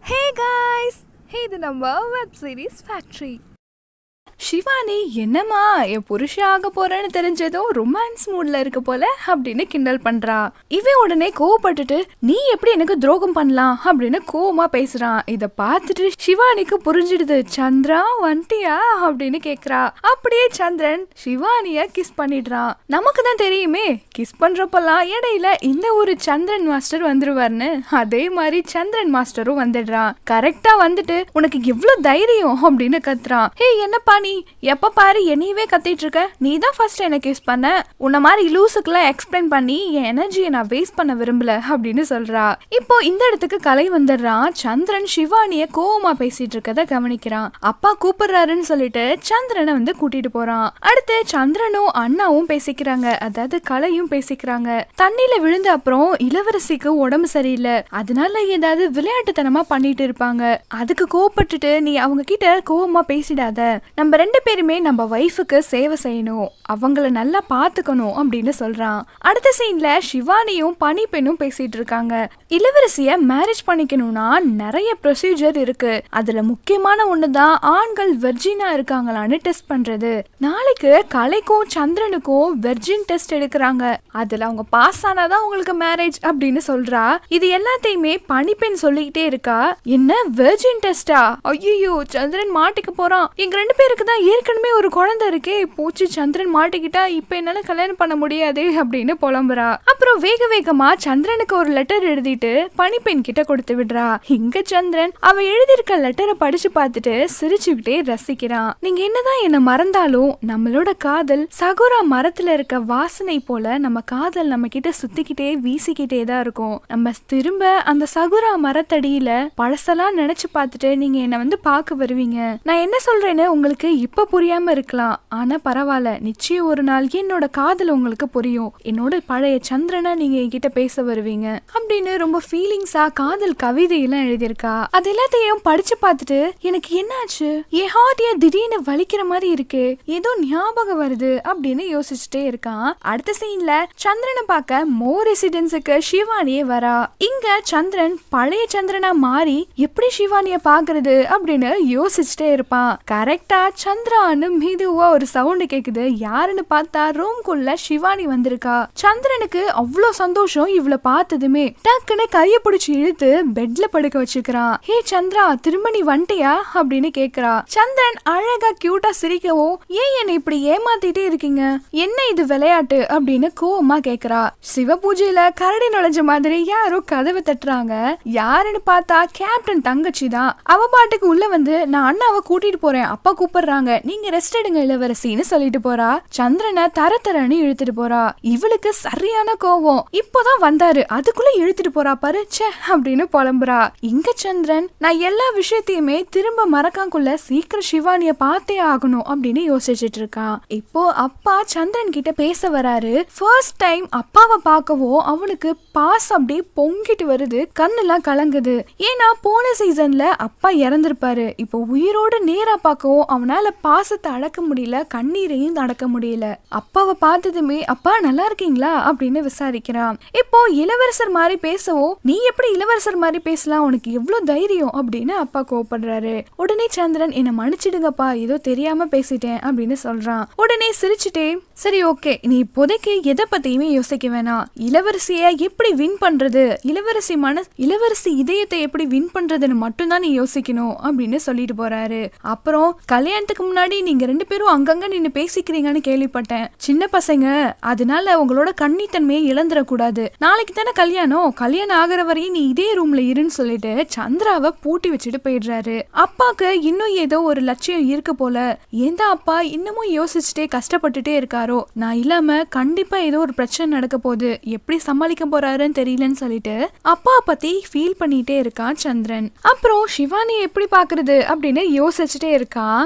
hey guys இது நம்ம web series factory Shivani என்னம்மா என் புருஷன் ஆக போறேன்னு தெரிஞ்சதும் ரொமான்ஸ் மூட்ல இருக்க போல அப்படின்னு கிண்டல் பண்றா இவன் உடனே கோவப்பட்டுட்டு நீ எப்படி எனக்கு துரோகம் பண்ணலாம் அப்படின்னு கோவமா பேசுறான் இத பார்த்துட்டு சிவானிக்கு புரிஞ்சிடுது சந்திரா வண்டியா அப்படின்னு கேக்குறா அப்படியே சந்திரன் சிவானிய கிஸ் பண்ணிடுறான் நமக்கு தான் தெரியுமே கிஸ் பண்றப்பெல்லாம் இடையில இந்த ஒரு சந்திரன் மாஸ்டர் வந்துருவார்னு அதே மாதிரி சந்திரன் மாஸ்டரும் வந்துடுறான் கரெக்டா வந்துட்டு உனக்கு எவ்வளவு தைரியம் அப்படின்னு கத்துறான் ஹே என்னப்பா நீ எப்ப பாரு என்னையவே கத்திட்டு இருக்க நீ தான் ஃபர்ஸ்ட் எனக்கு யூஸ் பண்ண உன்ன மாதிரி லூசுக்கெல்லாம் எக்ஸ்பிளைன் பண்ணி என் எனர்ஜியை நான் வேஸ்ட் பண்ண விரும்பல அப்படின்னு சொல்றா இப்போ இந்த இடத்துக்கு கலை வந்துடுறான் சந்திரன் சிவானிய கோவமா பேசிட்டு இருக்கத கவனிக்கிறான் அப்பா கூப்பிடுறாருன்னு சொல்லிட்டு சந்திரனை வந்து கூட்டிட்டு போறான் அடுத்து சந்திரனும் அண்ணாவும் பேசிக்கிறாங்க அதாவது கலையும் பேசிக்கிறாங்க தண்ணியில விழுந்த அப்புறம் இளவரசிக்கு உடம்பு சரியில்லை அதனால ஏதாவது விளையாட்டுத்தனமா பண்ணிட்டு இருப்பாங்க அதுக்கு கோவப்பட்டுட்டு நீ அவங்க கிட்ட கோவமா பேசிடாத நம்ம ரெண்டு பேருமே நம்ம ஒய்ஃபுக்கு சேவை செய்யணும் அவங்கள நல்லா பாத்துக்கணும் அப்படின்னு சொல்றான் அடுத்த சீன்ல சிவானியும் பனிப்பெண்ணும் பேசிட்டு இருக்காங்க இளவரசிய மேரேஜ் பண்ணிக்கணும்னா நிறைய ப்ரொசீஜர் இருக்கு அதுல முக்கியமான ஒண்ணுதான் ஆண்கள் வெர்ஜினா இருக்காங்களான்னு டெஸ்ட் பண்றது நாளைக்கு கலைக்கும் சந்திரனுக்கும் வெர்ஜின் டெஸ்ட் எடுக்கிறாங்க அதுல அவங்க பாஸ் ஆனாதான் உங்களுக்கு மேரேஜ் அப்படின்னு சொல்றா இது எல்லாத்தையுமே பனிப்பெண் சொல்லிக்கிட்டே இருக்கா என்ன வெர்ஜின் டெஸ்டா ஐயோ சந்திரன் மாட்டிக்க போறான் எங்க ரெண்டு பேருக்கு தான் ஏற்கனவே ஒரு குழந்தை இருக்கே போச்சு சந்திரன் மாட்டிக்கிட்டா இப்ப என்னால கல்யாணம் பண்ண முடியாது அப்படின்னு புலம்புறா அப்புறம் வேக வேகமா சந்திரனுக்கு ஒரு லெட்டர் எழுதிட்டு பனிப்பெண் கிட்ட கொடுத்து விடுறா இங்க சந்திரன் அவ எழுதியிருக்க லெட்டரை படிச்சு பார்த்துட்டு சிரிச்சுக்கிட்டே ரசிக்கிறான் நீங்க என்னதான் என்ன மறந்தாலும் நம்மளோட காதல் சகுரா மரத்துல இருக்க வாசனை போல நம்ம காதல் நம்ம கிட்ட சுத்திக்கிட்டே வீசிக்கிட்டே தான் இருக்கும் நம்ம திரும்ப அந்த சகுரா மரத்தடியில பழசெல்லாம் நினைச்சு பார்த்துட்டு நீங்க என்ன வந்து பார்க்க வருவீங்க நான் என்ன சொல்றேன்னு உங்களுக்கு இப்ப புரியாம இருக்கலாம் ஆனா பரவாயில்ல நிச்சயம் ஒரு நாள் என்னோட காதல் உங்களுக்கு புரியும் என்னோட பழைய சந்திரனா நீங்க என்கிட்ட பேச வருவீங்க அப்படின்னு ரொம்ப ஃபீலிங்ஸா காதல் கவிதையெல்லாம் எழுதியிருக்கா அது எல்லாத்தையும் படிச்சு பார்த்துட்டு எனக்கு என்னாச்சு என் ஹார்ட் ஏன் திடீர்னு வலிக்கிற மாதிரி இருக்கு ஏதோ ஞாபகம் வருது அப்படின்னு யோசிச்சுட்டே இருக்கான் அடுத்த சீன்ல சந்திரனை பார்க்க மோ ரெசிடென்ஸுக்கு சிவானியே வரா இங்க சந்திரன் பழைய சந்திரனா மாறி எப்படி சிவானிய பாக்குறது அப்படின்னு யோசிச்சுட்டே இருப்பான் கரெக்டா சந்திரான்னு மெதுவா ஒரு சவுண்ட் கேக்குது யாருன்னு பார்த்தா ரூம்குள்ள சிவானி வந்திருக்கா சந்திரனுக்கு அவ்வளோ சந்தோஷம் இவள பார்த்ததுமே டக்குன்னு கைய பிடிச்சு இழுத்து பெட்ல படுக்க வச்சுக்கிறான் ஹே சந்திரா திரும்ப நீ வந்துட்டியா அப்படின்னு கேக்குறா சந்திரன் அழகா கியூட்டா சிரிக்கவும் ஏன் என்னை இப்படி ஏமாத்திட்டே இருக்கீங்க என்ன இது விளையாட்டு அப்படின்னு கோவமா கேக்குறா சிவ பூஜையில கரடி நுழைஞ்ச மாதிரி யாரோ கதவை தட்டுறாங்க யாருன்னு பார்த்தா கேப்டன் தங்கச்சி தான் அவ பாட்டுக்கு உள்ள வந்து நான் அண்ணாவை கூட்டிட்டு போறேன் அப்பா கூப்பிடுறாங்க நீங்க ரெஸ்ட் எடுங்க இளவரசின்னு சொல்லிட்டு போறா சந்திரனை தர தரன்னு இழுத்துட்டு போறா இவளுக்கு சரியான கோவம் இப்போதான் வந்தாரு அதுக்குள்ள இழுத்துட்டு போறா பாரு ச்சே அப்படின்னு புலம்புறா இங்க சந்திரன் நான் எல்லா விஷயத்தையுமே திரும்ப மறக்காக்குள்ள சீக்கிரம் சிவானிய பார்த்தே ஆகணும் அப்படின்னு யோசிச்சுட்டு இருக்கான் இப்போ அப்பா சந்திரன் கிட்ட பேச வராரு ஃபர்ஸ்ட் டைம் அப்பாவை பார்க்கவும் அவனுக்கு பாஸ் அப்படியே பொங்கிட்டு வருது கண்ணெல்லாம் கலங்குது ஏன்னா போன சீசன்ல அப்பா இறந்திருப்பாரு இப்போ உயிரோட நேரா பார்க்கவும் அவனால பாசத்தை அடக்க முடியல கண்ணீரையும் அடக்க முடியல அப்பாவை பார்த்ததுமே அப்பா நல்லா இருக்கீங்களா அப்படின்னு விசாரிக்கிறான் இப்போ இளவரசர் மாதிரி பேசவும் நீ எப்படி இளவரசர் மாதிரி பேசலாம் உனக்கு எவ்வளவு தைரியம் அப்படின்னு அப்பா கோவப்படுறாரு உடனே சந்திரன் என்னை மன்னிச்சிடுங்கப்பா ஏதோ தெரியாம பேசிட்டேன் அப்படின்னு சொல்றான் உடனே சிரிச்சுட்டே சரி ஓகே நீ இப்போதைக்கு எதை பத்தியுமே யோசிக்க வேணாம் இளவரசிய எப்படி வின் பண்றது இளவரசி மன இளவரசி இதயத்தை எப்படி வின் பண்றதுன்னு மட்டும்தான் நீ யோசிக்கணும் அப்படின்னு சொல்லிட்டு போறாரு அப்புறம் கல்யாணத்துக்கு முன்னாடி நீங்க ரெண்டு பேரும் அங்கங்க நின்னு பேசிக்கிறீங்கன்னு கேள்விப்பட்டேன் சின்ன பசங்க அதனால உங்களோட கன்னித்தன்மையை இழந்துடக்கூடாது நாளைக்கு தானே கல்யாணம் கல்யாணம் ஆகிற வரையும் நீ இதே ரூம்ல இருன்னு சொல்லிட்டு சந்திராவை பூட்டி வச்சுட்டு போயிடுறாரு அப்பாக்கு இன்னும் ஏதோ ஒரு லட்சியம் இருக்கு போல எந்த அப்பா இன்னமும் யோசிச்சுட்டே கஷ்டப்பட்டுட்டே இருக்காரோ நான் இல்லாம கண்டிப்பா ஏதோ ஒரு பிரச்சனை நடக்க போகுது எப்படி சமாளிக்க போறாருன்னு தெரியலன்னு சொல்லிட்டு அப்பா பத்தி ஃபீல் பண்ணிட்டே இருக்கான் சந்திரன் அப்புறம் சிவானி எப்படி பாக்குறது அப்படின்னு யோசிச்சுட்டே இருக்கான்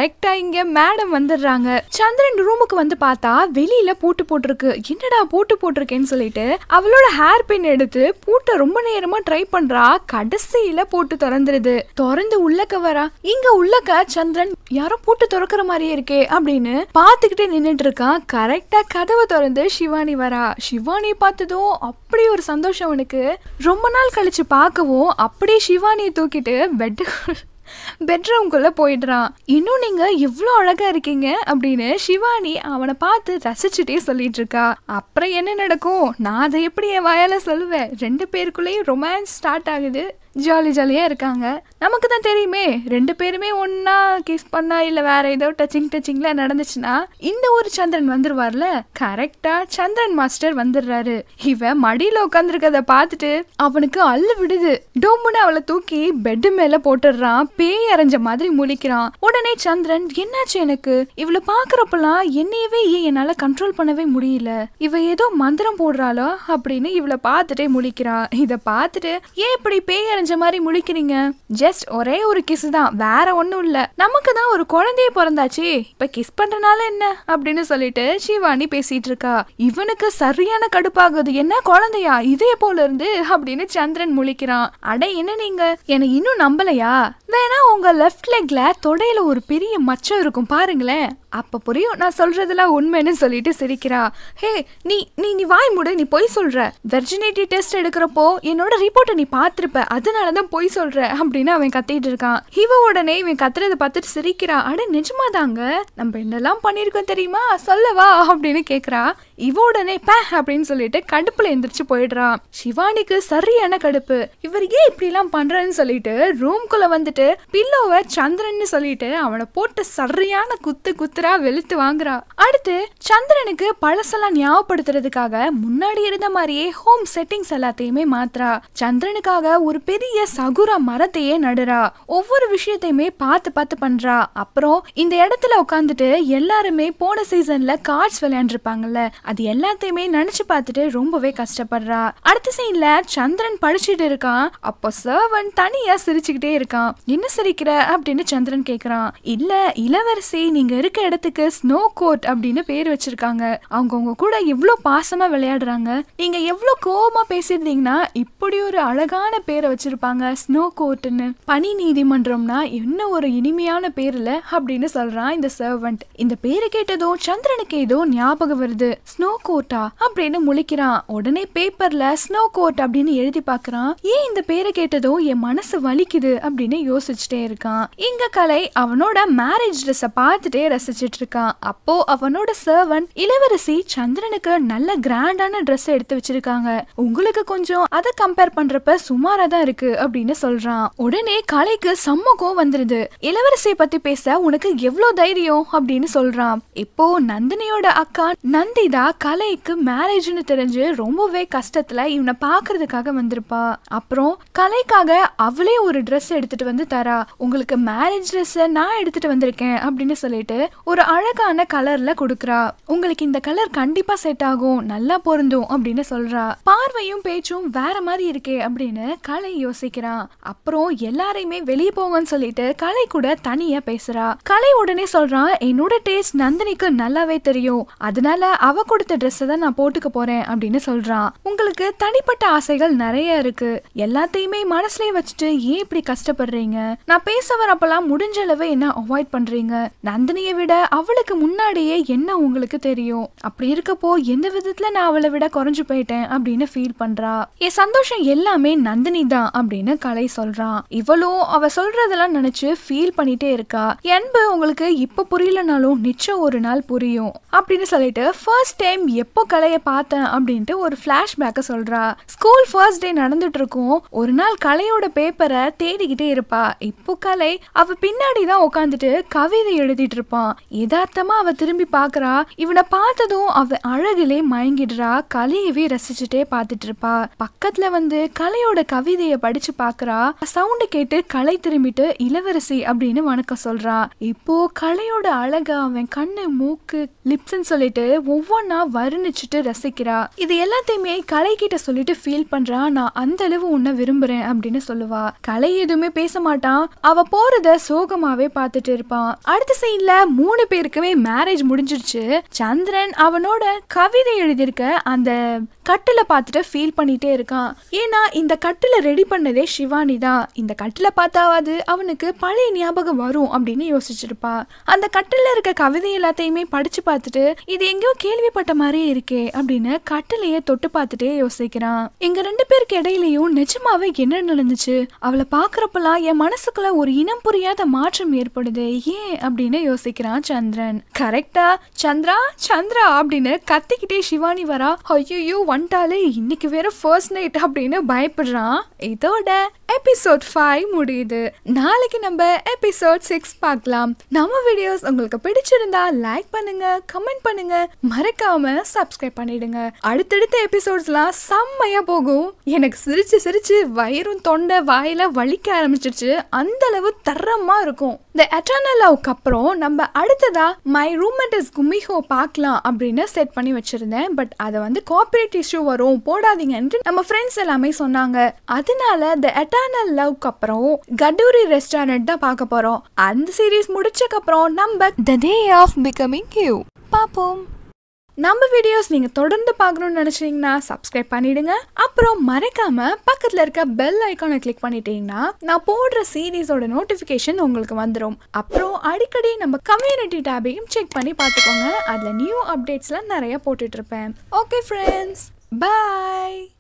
கரெக்டா இங்க மேடம் வந்துடுறாங்க சந்திரன் ரூமுக்கு வந்து பார்த்தா வெளியில பூட்டு போட்டிருக்கு என்னடா பூட்டு போட்டிருக்கேன்னு சொல்லிட்டு அவளோட ஹேர் பின் எடுத்து பூட்டை ரொம்ப நேரமா ட்ரை பண்றா கடைசியில பூட்டு திறந்துருது திறந்து உள்ளக்க வரா இங்க உள்ளக்க சந்திரன் யாரோ பூட்டு திறக்கிற மாதிரியே இருக்கே அப்படின்னு பாத்துக்கிட்டே நின்னுட்டு இருக்கான் கரெக்டா கதவை திறந்து சிவானி வரா சிவானி பார்த்ததும் அப்படி ஒரு சந்தோஷம் அவனுக்கு ரொம்ப நாள் கழிச்சு பார்க்கவும் அப்படியே சிவானியை தூக்கிட்டு பெட்டு பெட்ரூம்குள்ள போயிடுறான் இன்னும் நீங்க இவ்வளோ அழகா இருக்கீங்க அப்படின்னு சிவானி அவனை பார்த்து ரசிச்சுட்டே சொல்லிட்டு இருக்கா அப்புறம் என்ன நடக்கும் நான் அதை எப்படி என் வாயால சொல்லுவேன் ரெண்டு பேருக்குள்ளேயும் ரொமான்ஸ் ஸ்டார்ட் ஆகுது ஜாலி ஜாலியாக இருக்காங்க நமக்கு தான் தெரியுமே ரெண்டு பேருமே ஒன்றா கிஸ் பண்ணா இல்லை வேற ஏதோ டச்சிங் டச்சிங்ல நடந்துச்சுன்னா இந்த ஒரு சந்திரன் வந்துருவார்ல கரெக்டாக சந்திரன் மாஸ்டர் வந்துடுறாரு இவன் மடியில் உட்காந்துருக்கத பார்த்துட்டு அவனுக்கு அள்ளு விடுது டோம்புன்னு அவளை தூக்கி பெட்டு மேலே போட்டுடுறான் பேய் அரைஞ்ச மாதிரி முழிக்கிறான் உடனே சந்திரன் என்னாச்சு எனக்கு இவளை பார்க்குறப்பெல்லாம் என்னையவே ஏன் என்னால் கண்ட்ரோல் பண்ணவே முடியல இவ ஏதோ மந்திரம் போடுறாளோ அப்படின்னு இவளை பார்த்துட்டே முழிக்கிறான் இதை பார்த்துட்டு ஏன் இப்படி பேய் அரைஞ்ச மாதிரி முழிக்கிறீங்க ஜஸ்ட் ஒரே ஒரு கிஸ் தான் வேற ஒன்றும் இல்லை நமக்கு தான் ஒரு குழந்தைய பிறந்தாச்சு இப்ப கிஸ் பண்றனால என்ன அப்படின்னு சொல்லிட்டு சிவானி பேசிட்டு இருக்கா இவனுக்கு சரியான கடுப்பாகுது என்ன குழந்தையா இதே போல இருந்து அப்படின்னு சந்திரன் முழிக்கிறான் அட என்ன நீங்க என்னை இன்னும் நம்பலையா வேணா உங்க லெஃப்ட் லெக்ல தொடையில ஒரு பெரிய மச்சம் இருக்கும் பாருங்களேன் அப்ப புரியும் நான் சொல்றதெல்லாம் உண்மைன்னு சொல்லிட்டு சிரிக்கிறா ஹே நீ நீ நீ வாய் மூடு நீ பொய் சொல்ற வெர்ஜினிட்டி டெஸ்ட் எடுக்கிறப்போ என்னோட ரிப்போர்ட்டை நீ பார்த்திருப்ப அதனாலதான் பொய் சொல்ற அப்படின்னு அவன் கத்திட்டு இருக்கான் இவ உடனே இவன் கத்துறத பார்த்துட்டு சிரிக்கிறா அட நிஜமாதாங்க நம்ம என்னெல்லாம் பண்ணிருக்கோம் தெரியுமா சொல்லவா அப்படின்னு கேக்குறா இவ உடனே பே அப்படின்னு சொல்லிட்டு கடுப்புல எந்திரிச்சு போயிடுறான் சிவானிக்கு சரியான கடுப்பு இவர் ஏன் இப்படி எல்லாம் பண்றேன்னு சொல்லிட்டு ரூம்குள்ள வந்துட்டு பில்லோவை சந்திரன்னு சொல்லிட்டு அவனை போட்டு சரியான குத்து குத்துறா வெளுத்து வாங்குறா அடுத்து சந்திரனுக்கு பழசெல்லாம் ஞாபகப்படுத்துறதுக்காக முன்னாடி இருந்த மாதிரியே ஹோம் செட்டிங்ஸ் எல்லாத்தையுமே மாத்துறா சந்திரனுக்காக ஒரு பெரிய சகுரா மரத்தையே நடுறா ஒவ்வொரு விஷயத்தையுமே பார்த்து பார்த்து பண்றா அப்புறம் இந்த இடத்துல உட்காந்துட்டு எல்லாருமே போன சீசன்ல கார்ட்ஸ் விளையாண்டுருப்பாங்கல்ல அது எல்லாத்தையுமே நினைச்சு பார்த்துட்டு ரொம்பவே கஷ்டப்படுறா அடுத்த சீன்ல சந்திரன் படிச்சுட்டு இருக்கான் அப்போ சர்வன் தனியா சிரிச்சுக்கிட்டே இருக்கான் என்ன சிரிக்கிற அப்படின்னு சந்திரன் கேக்குறான் இல்ல இளவரசி நீங்க இருக்க இடத்துக்கு ஸ்னோ கோட் அப்படின்னு பேர் வச்சிருக்காங்க அவங்க உங்க கூட எவ்வளவு பாசமா விளையாடுறாங்க நீங்க எவ்வளவு கோவமா பேசியிருந்தீங்கன்னா இப்படி ஒரு அழகான பேரை வச்சிருப்பாங்க ஸ்னோ கோட்னு பனி நீதிமன்றம்னா என்ன ஒரு இனிமையான பேர்ல அப்படின்னு சொல்றான் இந்த சர்வன்ட் இந்த பேரை கேட்டதும் சந்திரனுக்கு ஏதோ ஞாபகம் வருது ஸ்னோ கோட்டா அப்படின்னு முழிக்கிறான் உடனே பேப்பர்ல ஸ்னோ கோட் அப்படின்னு எழுதி பார்க்கறான் ஏன் இந்த பேரை கேட்டதோ என் மனசு வலிக்குது அப்படின்னு யோசிச்சுட்டே இருக்கான் இங்க கலை அவனோட மேரேஜ் ட்ரெஸ்ஸை பார்த்துட்டே ரசிச்சிட்டு இருக்கான் அப்போ அவனோட சர்வன் இளவரசி சந்திரனுக்கு நல்ல கிராண்டான ட்ரெஸ் எடுத்து வச்சிருக்காங்க உங்களுக்கு கொஞ்சம் அதை கம்பேர் பண்றப்ப சுமாரா தான் இருக்கு அப்படின்னு சொல்றான் உடனே கலைக்கு சம்மகம் வந்துருது இளவரசியை பத்தி பேச உனக்கு எவ்வளவு தைரியம் அப்படின்னு சொல்றான் இப்போ நந்தினியோட அக்கா நந்திதா கலைக்கு மேரேஜ்னு தெரிஞ்சு ரொம்பவே கஷ்டத்துல இவனை பாக்குறதுக்காக வந்திருப்பா அப்புறம் கலைக்காக அவளே ஒரு ட்ரெஸ் எடுத்துட்டு வந்து தரா உங்களுக்கு மேரேஜ் ட்ரெஸ் நான் எடுத்துட்டு வந்திருக்கேன் அப்படின்னு சொல்லிட்டு ஒரு அழகான கலர்ல கொடுக்கறா உங்களுக்கு இந்த கலர் கண்டிப்பா செட் ஆகும் நல்லா பொருந்தும் அப்படின்னு சொல்றா பார்வையும் பேச்சும் வேற மாதிரி இருக்கே அப்படின்னு கலை யோசிக்கிறான் அப்புறம் எல்லாரையுமே வெளியே போங்கன்னு சொல்லிட்டு கலை கூட தனியா பேசுறா கலை உடனே சொல்றான் என்னோட டேஸ்ட் நந்தினிக்கு நல்லாவே தெரியும் அதனால அவ கொடுத்த ட்ரெஸ் தான் நான் போட்டுக்க போறேன் அப்படின்னு சொல்றான் உங்களுக்கு தனிப்பட்ட ஆசைகள் நிறைய இருக்கு எல்லாத்தையுமே மனசுலயே வச்சுட்டு ஏன் இப்படி கஷ்டப்படுறீங்க நான் பேச வரப்பெல்லாம் முடிஞ்ச அளவு என்ன அவாய்ட் பண்றீங்க நந்தினியை விட அவளுக்கு முன்னாடியே என்ன உங்களுக்கு தெரியும் அப்படி இருக்கப்போ எந்த விதத்துல நான் அவளை விட குறைஞ்சு போயிட்டேன் அப்படின்னு ஃபீல் பண்றா என் சந்தோஷம் எல்லாமே நந்தினி தான் அப்படின்னு கலை சொல்றான் இவளும் அவ சொல்றதெல்லாம் நினைச்சு ஃபீல் பண்ணிட்டே இருக்கா என் அன்பு உங்களுக்கு இப்ப புரியலனாலும் நிச்சயம் ஒரு நாள் புரியும் அப்படின்னு சொல்லிட்டு ஃபர்ஸ்ட் டைம் எப்போ கலைய பார்த்தேன் அப்படின்ட்டு ஒரு ஃபிளாஷ்பேக்கை சொல்றா ஸ்கூல் ஃபர்ஸ்ட் டே நடந்துட்டு இருக்கும் ஒரு நாள் கலையோட பேப்பரை தேடிக்கிட்டே இருப்பா இப்போ கலை அவ பின்னாடி தான் உட்காந்துட்டு கவிதை எழுதிட்டு இருப்பான் யதார்த்தமா அவ திரும்பி பாக்குறா இவனை பார்த்ததும் அவ அழகிலே மயங்கிடுறா கலையவே ரசிச்சுட்டே பார்த்துட்டு இருப்பா பக்கத்துல வந்து கலையோட கவிதைய படிச்சு பாக்குறா சவுண்ட் கேட்டு கலை திரும்பிட்டு இளவரசி அப்படின்னு வணக்கம் சொல்றா இப்போ கலையோட அழகா அவன் கண்ணு மூக்கு லிப்ஸ்ன்னு சொல்லிட்டு ஒவ்வொன்னா வர்ணிச்சுட்டு ரசிக்கிறா இது எல்லாத்தையுமே கலை கிட்ட சொல்லிட்டு ஃபீல் பண்றா நான் அந்த அளவு உன்னை விரும்புறேன் அப்படின்னு சொல்லுவா கலை எதுவுமே பேச மாட்டான் அவ போறத சோகமாவே பார்த்துட்டு இருப்பான் அடுத்த சைட்ல மூணு பேருக்குமே மேரேஜ் முடிஞ்சிருச்சு சந்திரன் அவனோட கவிதை எழுதியிருக்க அந்த கட்டில பார்த்துட்டு ஃபீல் பண்ணிட்டே இருக்கான் ஏன்னா இந்த கட்டில ரெடி பண்ணதே சிவானி தான் இந்த கட்டில பார்த்தாவது அவனுக்கு பழைய ஞாபகம் வரும் அப்படின்னு யோசிச்சிருப்பா அந்த கட்டில இருக்க கவிதை எல்லாத்தையுமே படிச்சு பார்த்துட்டு இது எங்கேயோ கேள்விப்பட்ட மாதிரியே இருக்கே அப்படின்னு கட்டிலையே தொட்டு பார்த்துட்டே யோசிக்கிறான் எங்க ரெண்டு பேருக்கு இடையிலயும் நிஜமாவே என்ன நடந்துச்சு அவளை பாக்குறப்பெல்லாம் என் மனசுக்குள்ள ஒரு இனம் புரியாத மாற்றம் ஏற்படுது ஏன் அப்படின்னு யோசிக்கிறான் சந்திரன் கரெக்டா சந்திரா சந்திரா அப்படின்னு கத்திக்கிட்டே சிவானி வரா ஐயோ வந்துட்டாலே இன்னைக்கு வேற ஃபர்ஸ்ட் நைட் அப்படின்னு பயப்படுறான் இதோட எபிசோட் ஃபைவ் முடியுது நாளைக்கு நம்ம எபிசோட் சிக்ஸ் பார்க்கலாம் நம்ம வீடியோஸ் உங்களுக்கு பிடிச்சிருந்தா லைக் பண்ணுங்க கமெண்ட் பண்ணுங்க மறக்காம சப்ஸ்கிரைப் பண்ணிடுங்க அடுத்தடுத்த எபிசோட்ஸ்லாம் செம்மையா போகும் எனக்கு சிரிச்சு சிரிச்சு வயிறும் தொண்டை வாயில வலிக்க ஆரம்பிச்சிருச்சு அந்த அளவு தரமா இருக்கும் இந்த எட்டர்னல் லவ்க்கு அப்புறம் நம்ம அடுத்ததா மை ரூம்மேட் இஸ் குமிஹோ பார்க்கலாம் அப்படின்னு செட் பண்ணி வச்சிருந்தேன் பட் அதை வந்து கார்பரேட் இஷ்யூ வரும் போடாதீங்கன்ட்டு நம்ம ஃப்ரெண்ட்ஸ் எல்லாமே சொன்னாங்க அதனால இந்த எட்டர்னல் லவ்க்கு அப்புறம் கடூரி ரெஸ்டாரண்ட் தான் பார்க்க போறோம் அந்த சீரீஸ் முடிச்சக்கு அப்புறம் நம்ம the day of becoming you பார்ப்போம் நம்ம வீடியோஸ் நீங்க தொடர்ந்து பார்க்கணும்னு நினைச்சீங்கன்னா சப்ஸ்கிரைப் பண்ணிடுங்க அப்புறம் மறக்காம பக்கத்துல இருக்க பெல் ஐக்கானை கிளிக் பண்ணிட்டீங்கன்னா நான் போடுற சீரீஸோட நோட்டிபிகேஷன் உங்களுக்கு வந்துடும் அப்புறம் அடிக்கடி நம்ம கம்யூனிட்டி டேபையும் செக் பண்ணி பார்த்துக்கோங்க அதுல நியூ அப்டேட்ஸ்லாம் நிறைய போட்டுட்டு இருப்பேன் ஓகே ஃப்ரெண்ட்ஸ் பாய்